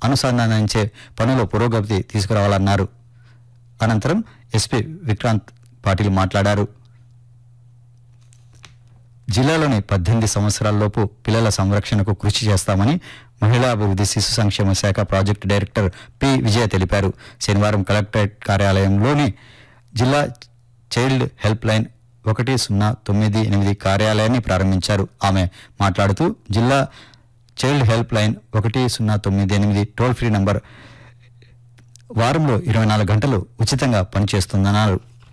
అనుసంధానించే పనిలో పురోగతి తీసుకురావాలన్నారు అనంతరం ఎస్పీ విక్రాంత్ పాటిల్ మాట్లాడారు జిల్లాలోని పద్దెనిమిది సంవత్సరాలలోపు పిల్లల సంరక్షణకు కృషి చేస్తామని మహిళా అభివృద్ధి శిశు సంక్షేమ శాఖ ప్రాజెక్టు డైరెక్టర్ పి విజయ తెలిపారు శనివారం కలెక్టరేట్ కార్యాలయంలోని జిల్లా చైల్డ్ హెల్ప్ లైన్ ఒకటి సున్నా తొమ్మిది ఎనిమిది కార్యాలయాన్ని ప్రారంభించారు ఆమె మాట్లాడుతూ జిల్లా చైల్డ్ హెల్ప్ లైన్ ఒకటి సున్నా తొమ్మిది ఎనిమిది టోల్ ఫ్రీ నంబర్ వారంలో ఇరవై నాలుగు గంటలు ఉచితంగా పనిచేస్తుందన్నారు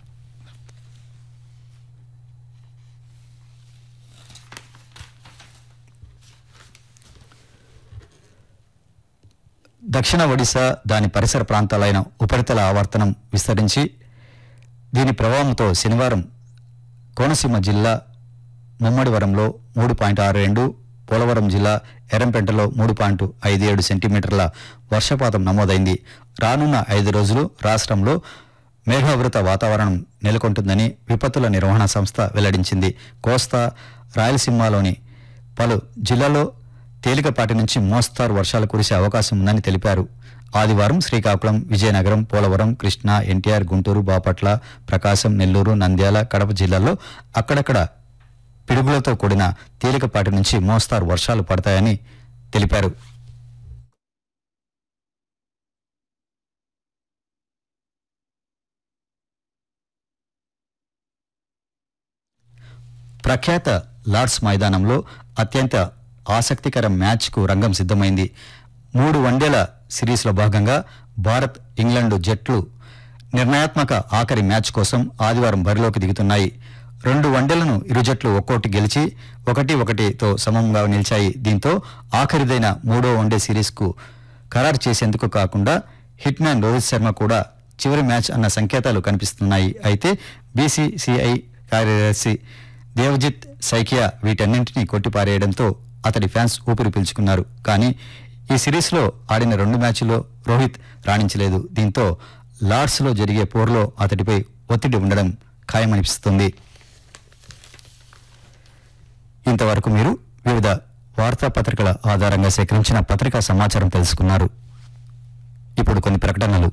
దక్షిణ ఒడిశా దాని పరిసర ప్రాంతాలైన ఉపరితల ఆవర్తనం విస్తరించి దీని ప్రభావంతో శనివారం కోనసీమ జిల్లా ముమ్మడివరంలో మూడు పాయింట్ ఆరు రెండు పోలవరం జిల్లా ఎర్రంపేటలో మూడు పాయింట్ ఐదు ఏడు సెంటీమీటర్ల వర్షపాతం నమోదైంది రానున్న ఐదు రోజులు రాష్ట్రంలో మేఘావృత వాతావరణం నెలకొంటుందని విపత్తుల నిర్వహణ సంస్థ వెల్లడించింది కోస్తా రాయలసీమలోని పలు జిల్లాల్లో తేలికపాటి నుంచి మోస్తారు వర్షాలు కురిసే అవకాశం ఉందని తెలిపారు ఆదివారం శ్రీకాకుళం విజయనగరం పోలవరం కృష్ణా ఎన్టీఆర్ గుంటూరు బాపట్ల ప్రకాశం నెల్లూరు నంద్యాల కడప జిల్లాల్లో అక్కడక్కడ పిడుగులతో కూడిన తేలికపాటి నుంచి మోస్తారు వర్షాలు పడతాయని తెలిపారు ప్రఖ్యాత లార్డ్స్ మైదానంలో అత్యంత ఆసక్తికర మ్యాచ్కు రంగం సిద్ధమైంది మూడు వన్డేల సిరీస్లో భాగంగా భారత్ ఇంగ్లాండ్ జట్లు నిర్ణయాత్మక ఆఖరి మ్యాచ్ కోసం ఆదివారం బరిలోకి దిగుతున్నాయి రెండు వన్డేలను ఇరు జట్లు ఒక్కోటి గెలిచి ఒకటి ఒకటితో సమంగా నిలిచాయి దీంతో ఆఖరిదైన మూడో వన్డే సిరీస్కు ఖరారు చేసేందుకు కాకుండా హిట్ మ్యాన్ రోహిత్ శర్మ కూడా చివరి మ్యాచ్ అన్న సంకేతాలు కనిపిస్తున్నాయి అయితే బీసీసీఐ కార్యదర్శి దేవజిత్ సైకియా వీటన్నింటినీ కొట్టిపారేయడంతో అతడి ఫ్యాన్స్ ఊపిరి పీల్చుకున్నారు కానీ ఈ సిరీస్లో ఆడిన రెండు మ్యాచ్ల్లో రోహిత్ రాణించలేదు దీంతో లార్డ్స్లో జరిగే పోరులో అతడిపై ఒత్తిడి ఉండడం ఖాయమనిపిస్తుంది ఇంతవరకు మీరు వివిధ వార్తాపత్రికల ఆధారంగా సేకరించిన పత్రికా సమాచారం తెలుసుకున్నారు ఇప్పుడు కొన్ని ప్రకటనలు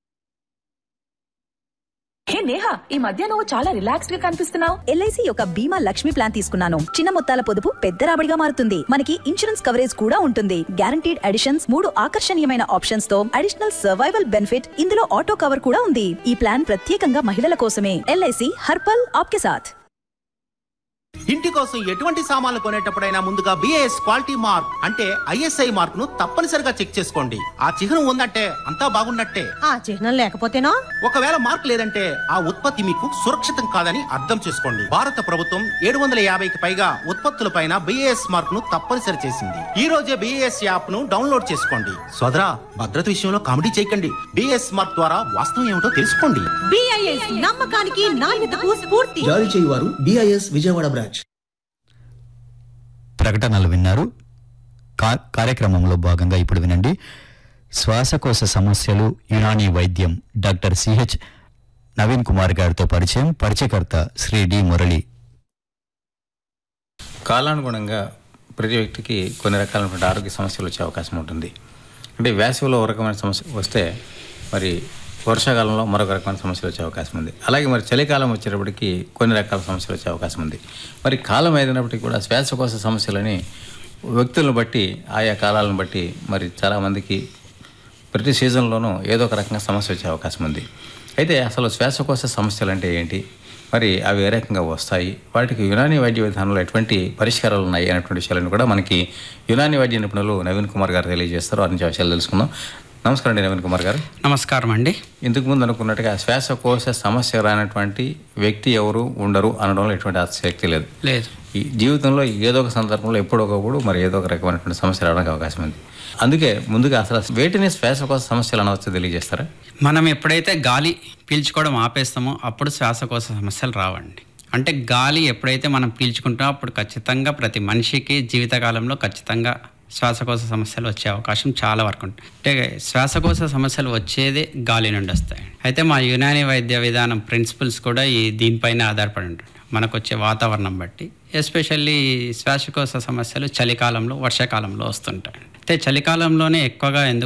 హే నేహా ఈ మధ్య నువ్వు చాలా రిలాక్స్డ్ గా కనిపిస్తున్నావు ఎల్ఐసి యొక్క బీమా లక్ష్మి ప్లాన్ తీసుకున్నాను చిన్న మొత్తాల పొదుపు పెద్ద రాబడిగా మారుతుంది మనకి ఇన్సూరెన్స్ కవరేజ్ కూడా ఉంటుంది గ్యారంటీడ్ అడిషన్స్ మూడు ఆకర్షణీయమైన ఆప్షన్స్ తో అడిషనల్ సర్వైవల్ బెనిఫిట్ ఇందులో ఆటో కవర్ కూడా ఉంది ఈ ప్లాన్ ప్రత్యేకంగా మహిళల కోసమే ఎల్ఐసి హర్పల్ ఆప్కే సాథ్ ఇంటి కోసం ఎటువంటి సామాన్లు కొనేటప్పుడైనా ముందుగా బిఏఎస్ క్వాలిటీ మార్క్ అంటే ఐఎస్ఐ మార్క్ ను తప్పనిసరిగా చెక్ చేసుకోండి ఆ చిహ్నం ఉందంటే అంతా బాగున్నట్టే ఆ చిహ్నం లేకపోతేనో ఒకవేళ మార్క్ లేదంటే ఆ ఉత్పత్తి మీకు సురక్షితం కాదని అర్థం చేసుకోండి భారత ప్రభుత్వం ఏడు వందల యాభైకి పైగా ఉత్పత్తులపైన బిఏఎస్ మార్క్ ను తప్పనిసరి చేసింది ఈ రోజే బిఏఎస్ యాప్ ను డౌన్లోడ్ చేసుకోండి సోదరా భద్రత విషయంలో కామెడీ చేయకండి బిఏఎస్ మార్క్ ద్వారా వాస్తవం ఏమిటో తెలుసుకోండి బిఐఎస్ నమ్మకానికి నాణ్యతకు స్ఫూర్తి జారీ చేయువారు బిఐఎస్ విజయవాడ బ్రాంచ్ ప్రకటనలు విన్నారు కా- కార్యక్రమంలో భాగంగా ఇప్పుడు వినండి శ్వాసకోశ సమస్యలు యునానీ వైద్యం డాక్టర్ సిహెచ్ నవీన్ కుమార్ గారితో పరిచయం పరిచయకర్త శ్రీ డి మురళి కాలానుగుణంగా ప్రతి వ్యక్తికి కొన్ని రకాలైనటువంటి ఆరోగ్య సమస్యలు వచ్చే అవకాశం ఉంటుంది అంటే వేసవిలో ఒక రకమైన సమస్య వస్తే మరి వర్షాకాలంలో మరొక రకమైన సమస్యలు వచ్చే అవకాశం ఉంది అలాగే మరి చలికాలం వచ్చేటప్పటికి కొన్ని రకాల సమస్యలు వచ్చే అవకాశం ఉంది మరి కాలం ఏదైనప్పటికీ కూడా శ్వాసకోశ సమస్యలని వ్యక్తులను బట్టి ఆయా కాలాలను బట్టి మరి చాలామందికి ప్రతి సీజన్లోనూ ఏదో ఒక రకంగా సమస్య వచ్చే అవకాశం ఉంది అయితే అసలు శ్వాసకోశ సమస్యలు అంటే ఏంటి మరి అవి ఏ రకంగా వస్తాయి వాటికి యునానీ వైద్య విధానంలో ఎటువంటి పరిష్కారాలు ఉన్నాయి అనేటువంటి విషయాలను కూడా మనకి యునానీ వైద్య నిపుణులు నవీన్ కుమార్ గారు తెలియజేస్తారు వారి నుంచి ఆ విషయాలు తెలుసుకుందాం నమస్కారం అండి నవీన్ కుమార్ గారు నమస్కారం అండి ఇంతకు ముందు అనుకున్నట్టుగా శ్వాసకోశ సమస్య రానటువంటి వ్యక్తి ఎవరు ఉండరు అనడంలో ఎటువంటి ఆసక్తి లేదు లేదు ఈ జీవితంలో ఏదో ఒక సందర్భంలో ఎప్పుడో ఒకప్పుడు మరి ఏదో ఒక రకమైనటువంటి సమస్య రావడానికి అవకాశం ఉంది అందుకే ముందుగా అసలు వేటిని శ్వాసకోశ సమస్యలు అనవచ్చో తెలియజేస్తారా మనం ఎప్పుడైతే గాలి పీల్చుకోవడం ఆపేస్తామో అప్పుడు శ్వాసకోశ సమస్యలు రావండి అంటే గాలి ఎప్పుడైతే మనం పీల్చుకుంటామో అప్పుడు ఖచ్చితంగా ప్రతి మనిషికి జీవితకాలంలో ఖచ్చితంగా శ్వాసకోశ సమస్యలు వచ్చే అవకాశం చాలా వరకు ఉంటుంది అంటే శ్వాసకోశ సమస్యలు వచ్చేదే గాలి నుండి వస్తాయి అయితే మా యునాని వైద్య విధానం ప్రిన్సిపల్స్ కూడా ఈ దీనిపైన ఆధారపడి ఉంటుంది మనకు వచ్చే వాతావరణం బట్టి ఎస్పెషల్లీ శ్వాసకోశ సమస్యలు చలికాలంలో వర్షాకాలంలో వస్తుంటాయి అయితే చలికాలంలోనే ఎక్కువగా ఎందుకు